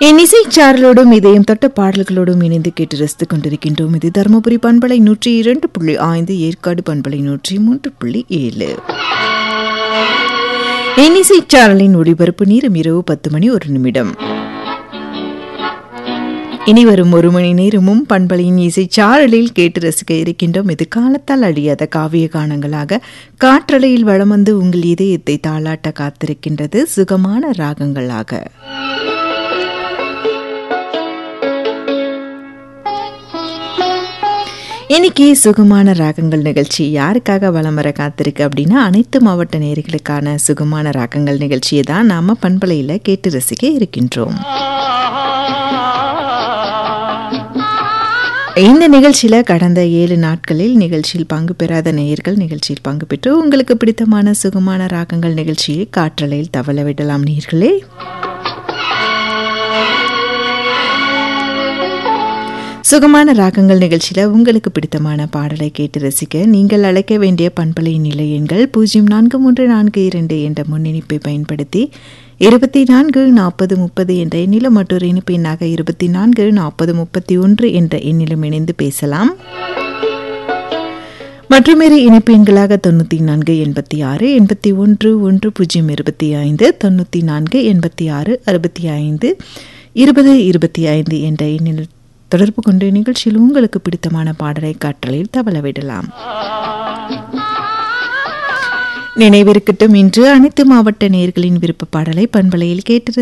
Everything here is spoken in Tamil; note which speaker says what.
Speaker 1: என் இசைச்சாரலோடும் இதயம் தொட்ட பாடல்களோடும் இணைந்து கேட்டு ரசித்துக் கொண்டிருக்கின்றோம் இது தருமபுரி பண்பலை நூற்றி இரண்டு புள்ளி ஐந்து ஏற்காடு பண்பலை நூற்றி மூன்று புள்ளி ஏழு என் இசைச்சாரலின் ஒளிபரப்பு நேரம் இரவு பத்து மணி ஒரு நிமிடம் இனி வரும் ஒரு மணி நேரமும் பண்பலையின் இசைச்சாரலில் கேட்டு ரசிக்க இருக்கின்றோம் இது காலத்தால் அழியாத காவிய கானங்களாக காற்றலையில் வளம் வந்து உங்கள் இதயத்தை தாளாட்ட காத்திருக்கின்றது சுகமான ராகங்களாக இன்னைக்கு சுகமான ராகங்கள் நிகழ்ச்சி யாருக்காக வலம் வர காத்திருக்கு அப்படின்னா அனைத்து மாவட்ட நேர்களுக்கான சுகமான ராகங்கள் நிகழ்ச்சியை தான் நாம பண்பலையில் கேட்டு ரசிக்க இருக்கின்றோம் இந்த நிகழ்ச்சியில கடந்த ஏழு நாட்களில் நிகழ்ச்சியில் பங்கு பெறாத நேயர்கள் நிகழ்ச்சியில் பங்கு பெற்று உங்களுக்கு பிடித்தமான சுகமான ராகங்கள் நிகழ்ச்சியை காற்றலையில் தவள விடலாம் நேர்களே சுகமான ராகங்கள் நிகழ்ச்சியில் உங்களுக்கு பிடித்தமான பாடலை கேட்டு ரசிக்க நீங்கள் அழைக்க வேண்டிய பண்பலை நிலை எண்கள் பூஜ்ஜியம் நான்கு மூன்று நான்கு இரண்டு என்ற முன்னிணைப்பை பயன்படுத்தி இருபத்தி நான்கு நாற்பது முப்பது என்ற எண்ணிலும் மற்றொரு இணைப்பு எண்ணாக இருபத்தி நான்கு நாற்பது முப்பத்தி ஒன்று என்ற எண்ணிலும் இணைந்து பேசலாம் மற்றொரு இணைப்பு எண்களாக தொண்ணூற்றி நான்கு எண்பத்தி ஆறு எண்பத்தி ஒன்று ஒன்று பூஜ்ஜியம் இருபத்தி ஐந்து தொண்ணூற்றி நான்கு எண்பத்தி ஆறு அறுபத்தி ஐந்து இருபது இருபத்தி ஐந்து என்ற எண்ணில் தொடர்பு கொண்டு நிகழ்ச்சியில் உங்களுக்கு பிடித்தமான பாடலை காற்றலில் தவள விடலாம் நினைவிருக்கட்டும் இன்று அனைத்து மாவட்ட நேர்களின் விருப்ப பாடலை பண்பலையில் கேட்டு